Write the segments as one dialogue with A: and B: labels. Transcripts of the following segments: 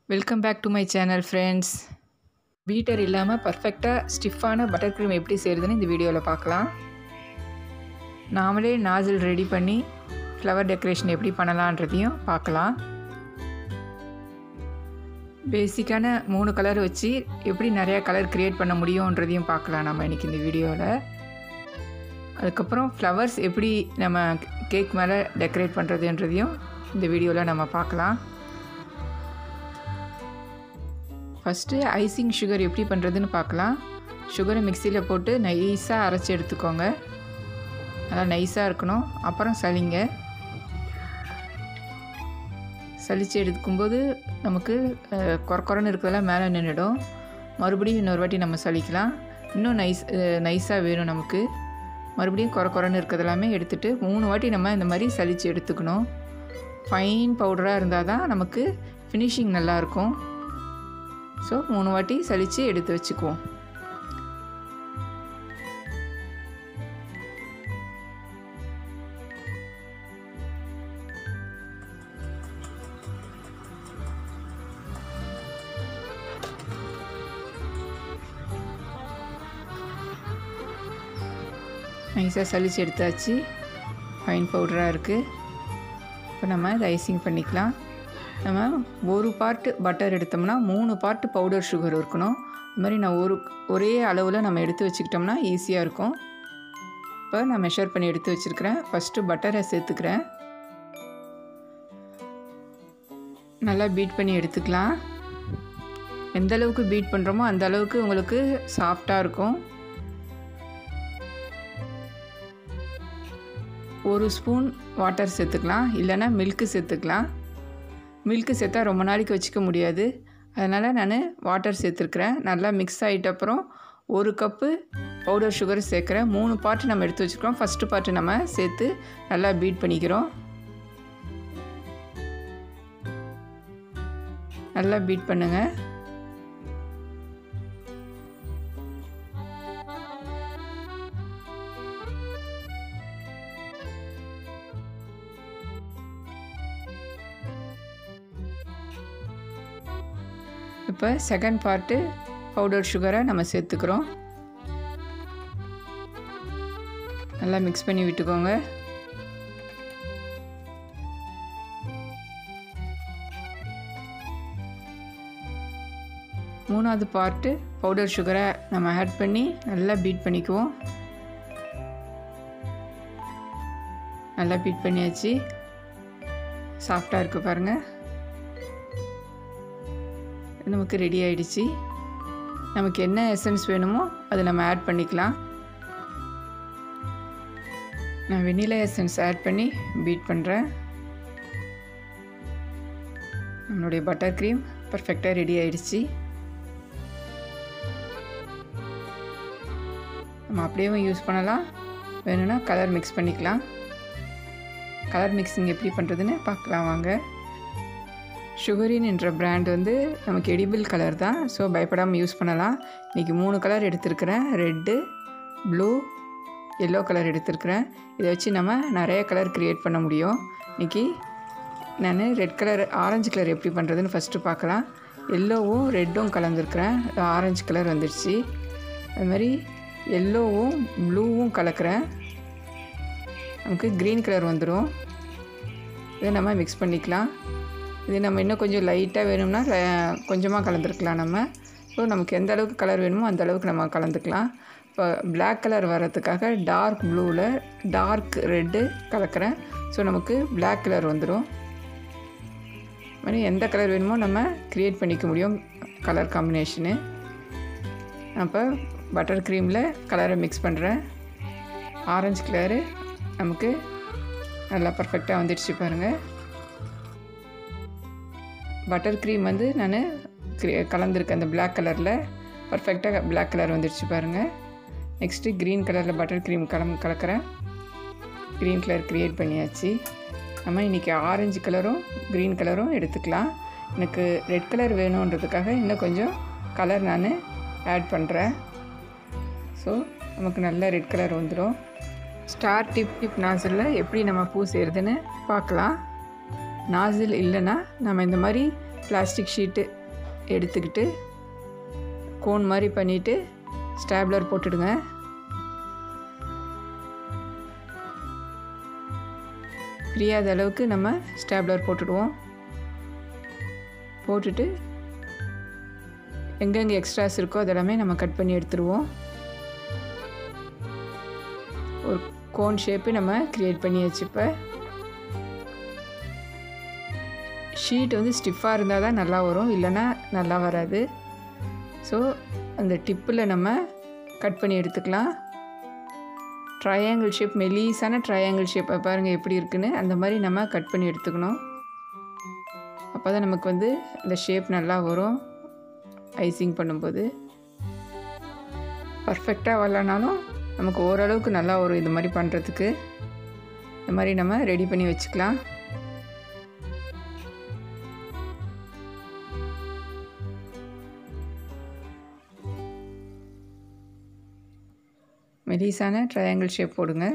A: welcome back to my channel friends beater இல்லாமல் பர்ஃபெக்டாக ஸ்டிஃபான butter cream எப்படி செய்கிறதுன்னு இந்த வீடியோவில் பார்க்கலாம் நாமளே நாசில் ரெடி பண்ணி ஃப்ளவர் டெக்கரேஷன் எப்படி பண்ணலான்றதையும் பார்க்கலாம் பேசிக்கான மூணு கலர் வச்சு எப்படி நிறையா கலர் க்ரியேட் பண்ண முடியுன்றதையும் பார்க்கலாம் நம்ம இன்றைக்கி இந்த வீடியோவில் அதுக்கப்புறம் ஃப்ளவர்ஸ் எப்படி நம்ம கேக் மேலே டெக்கரேட் பண்ணுறதுன்றதையும் இந்த வீடியோவில் நம்ம பார்க்கலாம் ஃபஸ்ட்டு ஐசிங் சுகர் எப்படி பண்ணுறதுன்னு பார்க்கலாம் சுகரை மிக்சியில் போட்டு நைஸாக அரைச்சி எடுத்துக்கோங்க நல்லா நைஸாக இருக்கணும் அப்புறம் சளிங்க சளிச்சு எடுக்கும்போது நமக்கு குறை குறைன்னு இருக்கிறதெல்லாம் மேலே நின்றுடும் மறுபடியும் இன்னொரு வாட்டி நம்ம சளிக்கலாம் இன்னும் நைஸ் நைஸாக வேணும் நமக்கு மறுபடியும் குறை குறைன்னு இருக்கிறதெல்லாமே எடுத்துகிட்டு மூணு வாட்டி நம்ம இந்த மாதிரி சளிச்சு எடுத்துக்கணும் ஃபைன் பவுடராக இருந்தால் தான் நமக்கு ஃபினிஷிங் நல்லாயிருக்கும் ஸோ மூணு வாட்டி சலித்து எடுத்து வச்சுக்குவோம் நைஸாக சலித்து எடுத்தாச்சு ஃபைன் பவுடராக இருக்குது இப்போ நம்ம இதை ஐசிங் பண்ணிக்கலாம் நம்ம ஒரு பார்ட்டு பட்டர் எடுத்தோம்னா மூணு பார்ட்டு பவுடர் சுகர் இருக்கணும் இது மாதிரி நான் ஒரு ஒரே அளவில் நம்ம எடுத்து வச்சுக்கிட்டோம்னா ஈஸியாக இருக்கும் இப்போ நான் மெஷர் பண்ணி எடுத்து வச்சுருக்கிறேன் ஃபஸ்ட்டு பட்டரை சேர்த்துக்கிறேன் நல்லா பீட் பண்ணி எடுத்துக்கலாம் எந்த அளவுக்கு பீட் பண்ணுறோமோ அந்த அளவுக்கு உங்களுக்கு சாஃப்டாக இருக்கும் ஒரு ஸ்பூன் வாட்டர் சேர்த்துக்கலாம் இல்லைன்னா மில்க்கு சேர்த்துக்கலாம் மில்க்கு சேர்த்தா ரொம்ப நாளைக்கு வச்சுக்க முடியாது அதனால் நான் வாட்டர் சேர்த்துருக்குறேன் நல்லா மிக்ஸ் ஆகிட்ட அப்புறம் ஒரு கப்பு பவுடர் சுகர் சேர்க்குறேன் மூணு பார்ட்டு நம்ம எடுத்து வச்சுருக்கோம் ஃபஸ்ட்டு பார்ட்டு நம்ம சேர்த்து நல்லா பீட் பண்ணிக்கிறோம் நல்லா பீட் பண்ணுங்கள் இப்போ செகண்ட் பார்ட்டு பவுடர் சுகரை நம்ம சேர்த்துக்கிறோம் நல்லா மிக்ஸ் பண்ணி விட்டுக்கோங்க மூணாவது பார்ட்டு பவுடர் சுகரை நம்ம ஆட் பண்ணி நல்லா பீட் பண்ணிக்குவோம் நல்லா பீட் பண்ணியாச்சு சாஃப்டாக இருக்குது பாருங்கள் நமக்கு ரெடி ஆகிடுச்சு நமக்கு என்ன எசன்ஸ் வேணுமோ அதை நம்ம ஆட் பண்ணிக்கலாம் நான் வெனிலா எசன்ஸ் ஆட் பண்ணி பீட் பண்ணுறேன் நம்மளுடைய பட்டர் க்ரீம் பர்ஃபெக்டாக ரெடி ஆகிடுச்சு நம்ம அப்படியே யூஸ் பண்ணலாம் வேணும்னா கலர் மிக்ஸ் பண்ணிக்கலாம் கலர் மிக்ஸிங் எப்படி பண்ணுறதுன்னு பார்க்கலாம் வாங்க சுகரின் என்ற பிராண்ட் வந்து நமக்கு எடிபிள் கலர் தான் ஸோ பயப்படாமல் யூஸ் பண்ணலாம் இன்றைக்கி மூணு கலர் எடுத்திருக்கிறேன் ரெட்டு ப்ளூ எல்லோ கலர் எடுத்திருக்கிறேன் இதை வச்சு நம்ம நிறைய கலர் க்ரியேட் பண்ண முடியும் இன்றைக்கி நான் ரெட் கலர் ஆரஞ்சு கலர் எப்படி பண்ணுறதுன்னு ஃபஸ்ட்டு பார்க்கலாம் எல்லோவும் ரெட்டும் கலந்துருக்கிறேன் ஆரஞ்சு கலர் வந்துடுச்சு அது மாதிரி எல்லோவும் ப்ளூவும் கலக்கிறேன் நமக்கு க்ரீன் கலர் வந்துடும் இதை நம்ம மிக்ஸ் பண்ணிக்கலாம் இது நம்ம இன்னும் கொஞ்சம் லைட்டாக வேணும்னா கொஞ்சமாக கலந்துருக்கலாம் நம்ம ஸோ நமக்கு எந்த அளவுக்கு கலர் வேணுமோ அந்த அளவுக்கு நம்ம கலந்துக்கலாம் இப்போ பிளாக் கலர் வர்றதுக்காக டார்க் ப்ளூவில் டார்க் ரெட்டு கலக்கிறேன் ஸோ நமக்கு பிளாக் கலர் வந்துடும் மாதிரி எந்த கலர் வேணுமோ நம்ம க்ரியேட் பண்ணிக்க முடியும் கலர் காம்பினேஷனு அப்போ பட்டர் க்ரீமில் கலரை மிக்ஸ் பண்ணுறேன் ஆரஞ்சு கலரு நமக்கு நல்லா பர்ஃபெக்டாக வந்துடுச்சு பாருங்கள் பட்டர் க்ரீம் வந்து நான் கலந்துருக்கேன் அந்த பிளாக் கலரில் பர்ஃபெக்டாக பிளாக் கலர் வந்துடுச்சு பாருங்கள் நெக்ஸ்ட்டு க்ரீன் கலரில் பட்டர் க்ரீம் கலம் கலக்கிறேன் க்ரீன் கலர் க்ரியேட் பண்ணியாச்சு நம்ம இன்றைக்கி ஆரஞ்சு கலரும் க்ரீன் கலரும் எடுத்துக்கலாம் எனக்கு ரெட் கலர் வேணுன்றதுக்காக இன்னும் கொஞ்சம் கலர் நான் ஆட் பண்ணுறேன் ஸோ நமக்கு நல்ல ரெட் கலர் வந்துடும் ஸ்டார் டிப் டிப் நாசிலில் எப்படி நம்ம பூ செய்கிறதுன்னு பார்க்கலாம் நாசில் இல்லைன்னா நம்ம இந்த மாதிரி பிளாஸ்டிக் ஷீட்டு எடுத்துக்கிட்டு கோன் மாதிரி பண்ணிவிட்டு ஸ்டாப்லர் போட்டுடுங்க பிரியாத அளவுக்கு நம்ம ஸ்டாப்லர் போட்டுடுவோம் போட்டுட்டு எங்கெங்கே எக்ஸ்ட்ராஸ் இருக்கோ அதெல்லாமே நம்ம கட் பண்ணி எடுத்துருவோம் ஒரு கோன் ஷேப்பு நம்ம க்ரியேட் பண்ணியாச்சு இப்போ ஷீட் வந்து ஸ்டிஃபாக இருந்தால் தான் நல்லா வரும் இல்லைன்னா நல்லா வராது ஸோ அந்த டிப்பில் நம்ம கட் பண்ணி எடுத்துக்கலாம் ட்ரையாங்கிள் ஷேப் மெலீஸான ட்ரையாங்கிள் ஷேப்பை பாருங்கள் எப்படி இருக்குன்னு அந்த மாதிரி நம்ம கட் பண்ணி எடுத்துக்கணும் அப்போ தான் நமக்கு வந்து இந்த ஷேப் நல்லா வரும் ஐசிங் பண்ணும்போது பர்ஃபெக்டாக வரலனாலும் நமக்கு ஓரளவுக்கு நல்லா வரும் இது மாதிரி பண்ணுறதுக்கு இந்த மாதிரி நம்ம ரெடி பண்ணி வச்சுக்கலாம் மெலிசான ட்ரையாங்கிள் ஷேப் போடுங்க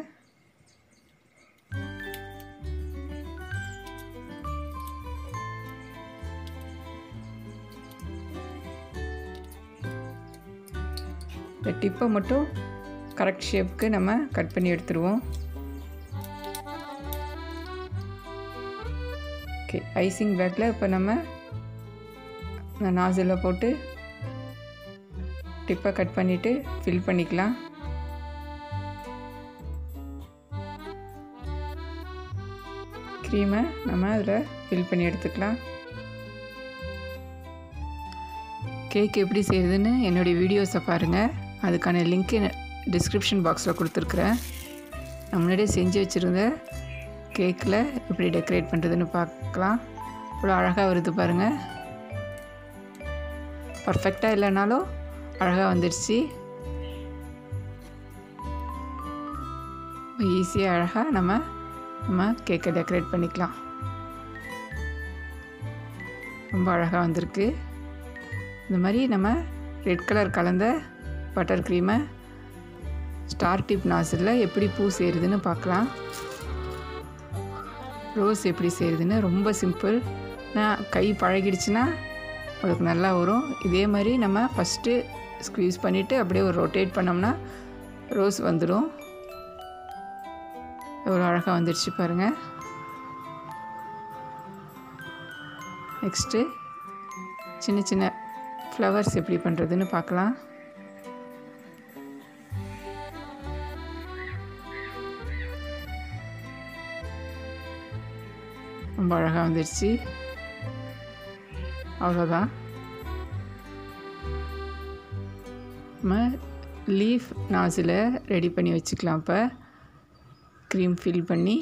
A: இந்த டிப்பை மட்டும் கரெக்ட் ஷேப்புக்கு நம்ம கட் பண்ணி எடுத்துருவோம் ஓகே ஐசிங் பேக்கில் இப்போ நம்ம இந்த நாசிலில் போட்டு டிப்பை கட் பண்ணிவிட்டு ஃபில் பண்ணிக்கலாம் க்ரீமை நம்ம அதில் ஃபில் பண்ணி எடுத்துக்கலாம் கேக் எப்படி செய்யுதுன்னு என்னுடைய வீடியோஸை பாருங்கள் அதுக்கான லிங்க்கு டிஸ்கிரிப்ஷன் பாக்ஸில் கொடுத்துருக்குறேன் நான் முன்னாடியே செஞ்சு வச்சுருந்த கேக்கில் எப்படி டெக்கரேட் பண்ணுறதுன்னு பார்க்கலாம் இவ்வளோ அழகாக வருது பாருங்கள் பர்ஃபெக்டாக இல்லைனாலும் அழகாக வந்துடுச்சு ஈஸியாக அழகாக நம்ம நம்ம கேக்கை டெக்கரேட் பண்ணிக்கலாம் ரொம்ப அழகாக வந்திருக்கு இந்த மாதிரி நம்ம ரெட் கலர் கலந்த பட்டர் க்ரீமை ஸ்டார் டிப் நாசிலில் எப்படி பூ செய்கிறதுன்னு பார்க்கலாம் ரோஸ் எப்படி செய்கிறதுன்னு ரொம்ப சிம்பிள் நான் கை பழகிடுச்சுன்னா உங்களுக்கு நல்லா வரும் இதே மாதிரி நம்ம ஃபஸ்ட்டு ஸ்க்வீஸ் பண்ணிவிட்டு அப்படியே ஒரு ரொட்டேட் பண்ணோம்னா ரோஸ் வந்துடும் எவ்வளோ அழகாக வந்துடுச்சு பாருங்கள் நெக்ஸ்ட்டு சின்ன சின்ன ஃப்ளவர்ஸ் எப்படி பண்ணுறதுன்னு பார்க்கலாம் ரொம்ப அழகாக வந்துடுச்சு அவ்வளோதான் நம்ம லீஃப் நாசில் ரெடி பண்ணி வச்சுக்கலாம் இப்போ க்ரீம் ஃபில் பண்ணி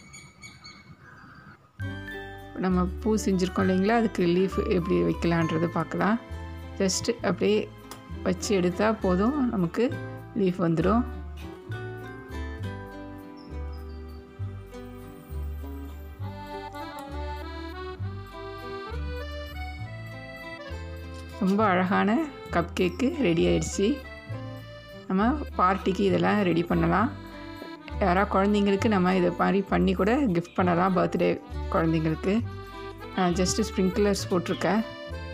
A: நம்ம பூ செஞ்சுருக்கோம் இல்லைங்களா அதுக்கு லீஃப் எப்படி வைக்கலான்றது பார்க்கலாம் ஜஸ்ட்டு அப்படியே வச்சு எடுத்தால் போதும் நமக்கு லீஃப் வந்துடும் ரொம்ப அழகான கப் கேக்கு ரெடி ஆயிடுச்சு நம்ம பார்ட்டிக்கு இதெல்லாம் ரெடி பண்ணலாம் யாராவது குழந்தைங்களுக்கு நம்ம இதை மாதிரி பண்ணி கூட கிஃப்ட் பண்ணலாம் பர்த்டே குழந்தைங்களுக்கு நான் ஜஸ்ட்டு ஸ்ப்ரிங்க்லர்ஸ் போட்டிருக்கேன்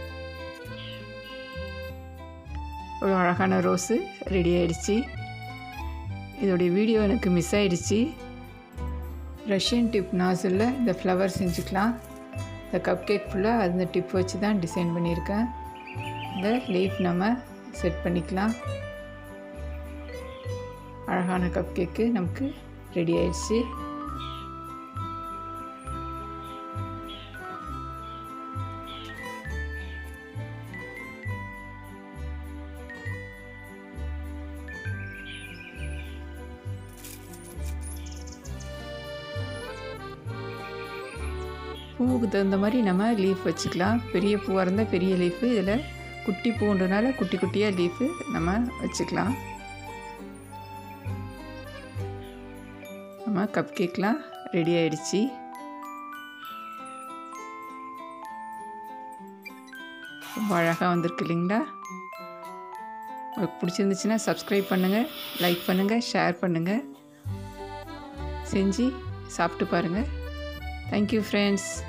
A: ஒரு அழகான ரோஸு ரெடி ஆயிடுச்சு இதோடைய வீடியோ எனக்கு மிஸ் ஆயிடுச்சு ரஷ்யன் டிப் நாசிலில் இந்த ஃப்ளவர் செஞ்சுக்கலாம் இந்த கப் கேக் ஃபுல்லாக அந்த டிப் வச்சு தான் டிசைன் பண்ணியிருக்கேன் இந்த லீஃப் நம்ம செட் பண்ணிக்கலாம் அழகான கப் கேக்கு நமக்கு ரெடி ஆயிடுச்சு பூவுக்கு தகுந்த மாதிரி நம்ம லீஃப் வச்சுக்கலாம் பெரிய பூவாக இருந்தால் பெரிய லீஃபு இதில் குட்டி பூன்றனால குட்டி குட்டியாக லீஃபு நம்ம வச்சுக்கலாம் நம்ம கப் கேக்லாம் ரெடி ஆயிடுச்சு ரொம்ப அழகாக வந்திருக்கு இல்லைங்களா உங்களுக்கு பிடிச்சிருந்துச்சுன்னா சப்ஸ்கிரைப் பண்ணுங்கள் லைக் பண்ணுங்கள் ஷேர் பண்ணுங்கள் செஞ்சு சாப்பிட்டு பாருங்கள் தேங்க்யூ ஃப்ரெண்ட்ஸ்